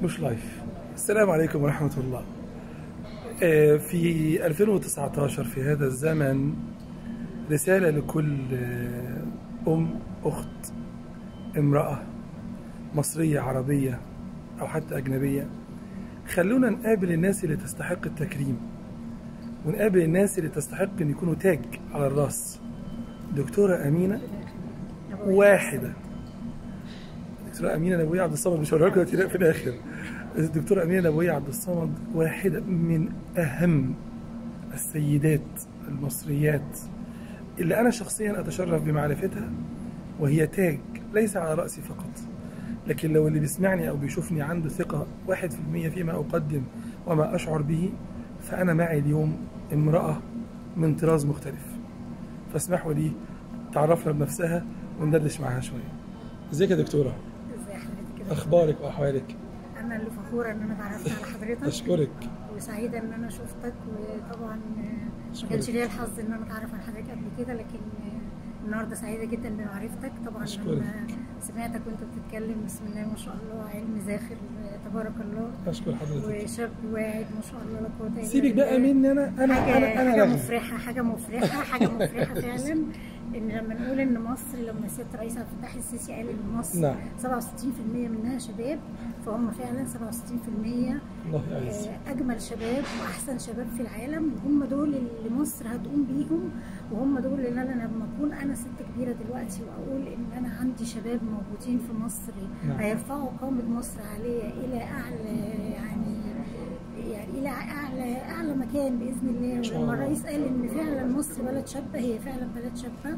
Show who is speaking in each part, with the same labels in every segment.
Speaker 1: مش لايف السلام عليكم ورحمة الله آه، في 2019 في هذا الزمن رسالة لكل آه، أم أخت امرأة مصرية عربية أو حتى أجنبية خلونا نقابل الناس اللي تستحق التكريم ونقابل الناس اللي تستحق أن يكونوا تاج على الرأس دكتورة أمينة واحدة الدكتورة أمينة نبوية عبد الصمد مش هقولها لكم دلوقتي في الآخر الدكتورة أمينة نبوية عبد الصمد واحدة من أهم السيدات المصريات اللي أنا شخصيا أتشرف بمعرفتها وهي تاج ليس على رأسي فقط لكن لو اللي بيسمعني أو بيشوفني عنده ثقة واحد في المية فيما أقدم وما أشعر به فأنا معي اليوم امرأة من طراز مختلف فاسمحوا لي تعرفنا بنفسها وندردش معاها شوية ازيك يا دكتورة
Speaker 2: ازي حضرتك كده؟
Speaker 1: أخبارك وأحوالك
Speaker 2: انا اللي فخوره ان انا اتعرفت على حضرتك
Speaker 1: أشكرك
Speaker 2: وسعيده ان انا شفتك وطبعا آه، ما
Speaker 1: أشكرك.
Speaker 2: كانش ليا الحظ ان انا اتعرف على حضرتك قبل كده لكن آه، النهارده سعيده جدا بمعرفتك طبعا
Speaker 1: أشكرك.
Speaker 2: لما سمعتك وانت بتتكلم بسم الله ما شاء الله علم زاخر آه، تبارك الله
Speaker 1: أشكر حضرتك
Speaker 2: وشاب واعد ما شاء الله لا قوه الا
Speaker 1: سيبك بقى
Speaker 2: بالله.
Speaker 1: مني أنا أنا
Speaker 2: حاجة
Speaker 1: أنا أنا
Speaker 2: حاجة
Speaker 1: رغم.
Speaker 2: مفرحة حاجة مفرحة حاجة مفرحة فعلا ان لما نقول ان مصر لما سيادة الرئيس عبد الفتاح السيسي قال ان مصر
Speaker 1: نعم.
Speaker 2: 67% منها شباب فهم فعلا 67%
Speaker 1: الله يعز
Speaker 2: آه، اجمل شباب واحسن شباب في العالم وهم دول اللي مصر هتقوم بيهم وهم دول اللي انا لما اكون انا ست كبيره دلوقتي واقول ان انا عندي شباب موجودين في مصر
Speaker 1: نعم.
Speaker 2: هيرفعوا قامه مصر عاليه الى اعلى يعني يعني الى اعلى اعلى مكان باذن الله
Speaker 1: شاء
Speaker 2: ولما
Speaker 1: الله.
Speaker 2: الرئيس قال ان فعلا مصر بلد شابه هي فعلا بلد شابه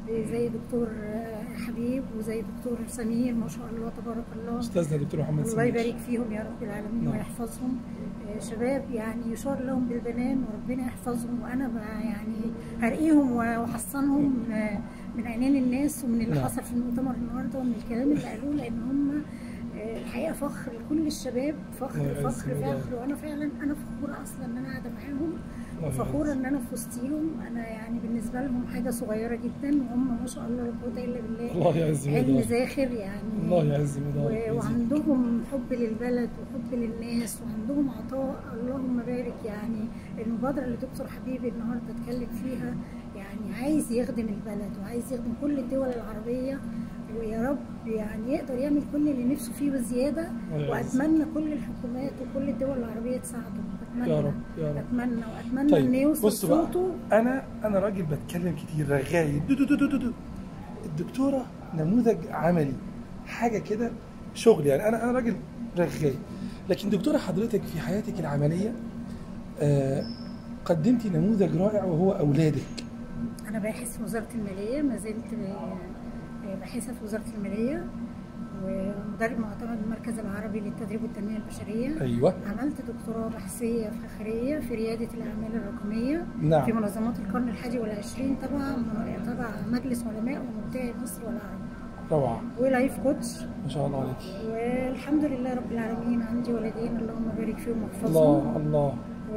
Speaker 2: زي دكتور آه، حبيب وزي دكتور سمير ما شاء الله تبارك الله
Speaker 1: أستاذنا دكتور محمد
Speaker 2: الله
Speaker 1: سمير
Speaker 2: يبارك فيهم يا رب العالمين
Speaker 1: نعم.
Speaker 2: ويحفظهم آه، شباب يعني يشار لهم بالبنان وربنا يحفظهم وانا بقى يعني هرقيهم واحصنهم آه، من عينين الناس ومن اللي
Speaker 1: نعم.
Speaker 2: حصل في المؤتمر النهارده ومن الكلام اللي قالوه لان هم آه، الحقيقه فخر لكل الشباب فخر
Speaker 1: الله يعز
Speaker 2: فخر
Speaker 1: الله.
Speaker 2: فخر وانا فعلا انا فخوره اصلا ان انا قاعده معاهم
Speaker 1: الله
Speaker 2: وفخوره
Speaker 1: يعز.
Speaker 2: ان انا في وسطيهم انا يعني بالنسبه لهم حاجه صغيره جدا وهم ما شاء الله لا قوه الا بالله
Speaker 1: الله يعز
Speaker 2: علم
Speaker 1: مدار
Speaker 2: زاخر يعني
Speaker 1: الله يعز مدار
Speaker 2: و- وعندهم حب للبلد وحب للناس وعندهم عطاء اللهم بارك يعني المبادرة اللي دكتور حبيبي النهارده اتكلم فيها يعني عايز يخدم البلد وعايز يخدم كل الدول العربية ويا رب يعني يقدر يعمل كل اللي نفسه فيه وزيادة
Speaker 1: الله يعز.
Speaker 2: واتمنى كل الحكومات وكل الدول العربية تساعده اتمنى
Speaker 1: يا رب، يا رب.
Speaker 2: اتمنى واتمنى
Speaker 1: طيب
Speaker 2: ان يوصل
Speaker 1: بصوا بقى
Speaker 2: صوته
Speaker 1: انا انا راجل بتكلم كتير رغاي دو دو دو دو دو دو. الدكتوره نموذج عملي حاجه كده شغل يعني انا انا راجل رغاي لكن دكتوره حضرتك في حياتك العمليه آه قدمتي نموذج رائع وهو اولادك
Speaker 2: انا باحث في وزارة المالية ما زلت آه، باحثة في وزارة المالية ومدرب معتمد المركز العربي للتدريب والتنمية البشرية
Speaker 1: ايوه
Speaker 2: عملت دكتوراه بحثية فخرية في ريادة الأعمال الرقمية
Speaker 1: نعم.
Speaker 2: في منظمات القرن الحادي والعشرين تبع تبع مجلس علماء ومبدعي مصر والعرب
Speaker 1: روعه
Speaker 2: ولايف كوتش
Speaker 1: ما شاء الله عليك
Speaker 2: والحمد لله رب العالمين عندي ولدين اللهم بارك فيهم واحفظهم
Speaker 1: الله الله
Speaker 2: و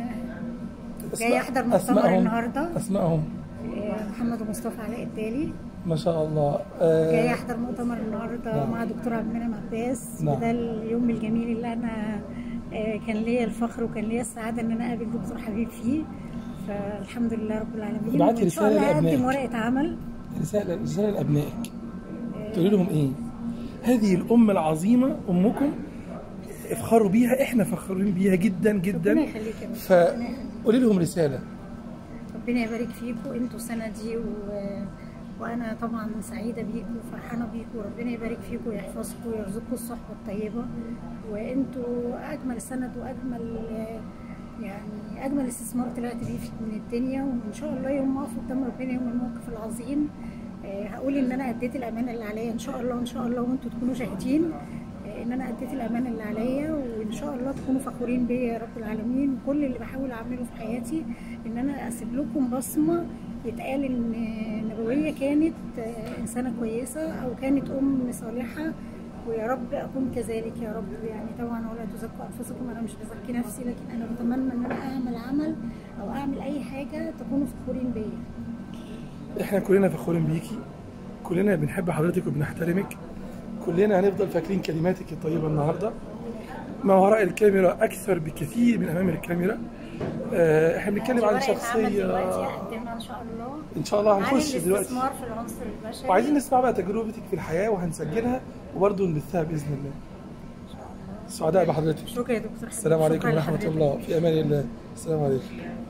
Speaker 1: أسماء-
Speaker 2: جاي أحضر مؤتمر
Speaker 1: أسمائهم-
Speaker 2: النهاردة.
Speaker 1: اسمائهم
Speaker 2: آه، محمد ومصطفى علاء الدالي
Speaker 1: ما شاء الله آه
Speaker 2: جاي احضر مؤتمر النهارده
Speaker 1: نعم.
Speaker 2: مع دكتور عبد المنعم عباس
Speaker 1: نعم.
Speaker 2: وده اليوم الجميل اللي انا آه، كان ليا الفخر وكان ليا السعاده ان انا اقابل دكتور حبيب فيه فالحمد لله رب العالمين
Speaker 1: ابعتي
Speaker 2: وان شاء
Speaker 1: رسالة
Speaker 2: الله اقدم
Speaker 1: لأبنائك.
Speaker 2: ورقه عمل
Speaker 1: رسالة رسالة لأبنائك تقولي لهم إيه؟ هذه الأم العظيمة أمكم افخروا بيها إحنا فخورين بيها جدا
Speaker 2: ربنا
Speaker 1: جدا
Speaker 2: يخليك يا باشا، ربنا يخليك.
Speaker 1: فقولي لهم رسالة
Speaker 2: ربنا يبارك فيكم انتوا سندي و... وانا طبعا سعيده بيكم وفرحانه بيكم وربنا يبارك فيكم ويحفظكم ويرزقكم الصحبه الطيبه وانتوا اجمل سند واجمل يعني اجمل استثمار طلعت بيه في- من الدنيا وان شاء الله يوم ما اقف قدام ربنا يوم الموقف العظيم آه، هقول ان انا اديت الامانه اللي عليا ان شاء الله ان شاء الله وانتوا تكونوا شاهدين آه، ان انا اديت الامانه اللي عليا وان شاء الله تكونوا فخورين بيا يا رب العالمين كل اللي بحاول اعمله في حياتي ان انا اسيب لكم بصمه يتقال ان نبويه كانت آه، انسانه كويسه او كانت ام صالحه ويا رب اكون كذلك يا رب يعني طبعا ولا تزكوا انفسكم انا مش بزكي نفسي لكن انا بتمنى ان انا اعمل عمل او اعمل اي حاجه تكونوا فخورين بيا
Speaker 1: إحنا كلنا فخورين بيكي كلنا بنحب حضرتك وبنحترمك كلنا هنفضل فاكرين كلماتك الطيبة النهاردة ما وراء الكاميرا اكثر بكثير من امام الكاميرا آه، احنا بنتكلم عن
Speaker 2: ورقة عمل
Speaker 1: شخصيه
Speaker 2: دلوقتي هقدمها ان شاء الله
Speaker 1: ان شاء الله
Speaker 2: عن
Speaker 1: هنخش دلوقتي
Speaker 2: الاستثمار في العنصر البشري
Speaker 1: وعايزين نسمع بقى تجربتك في الحياه وهنسجلها وبرضه نبثها باذن الله سعداء بحضرتك
Speaker 2: شكرا يا دكتور حبيبي.
Speaker 1: السلام عليكم
Speaker 2: شكراً
Speaker 1: ورحمه
Speaker 2: لحضرتك.
Speaker 1: الله في امان الله السلام عليكم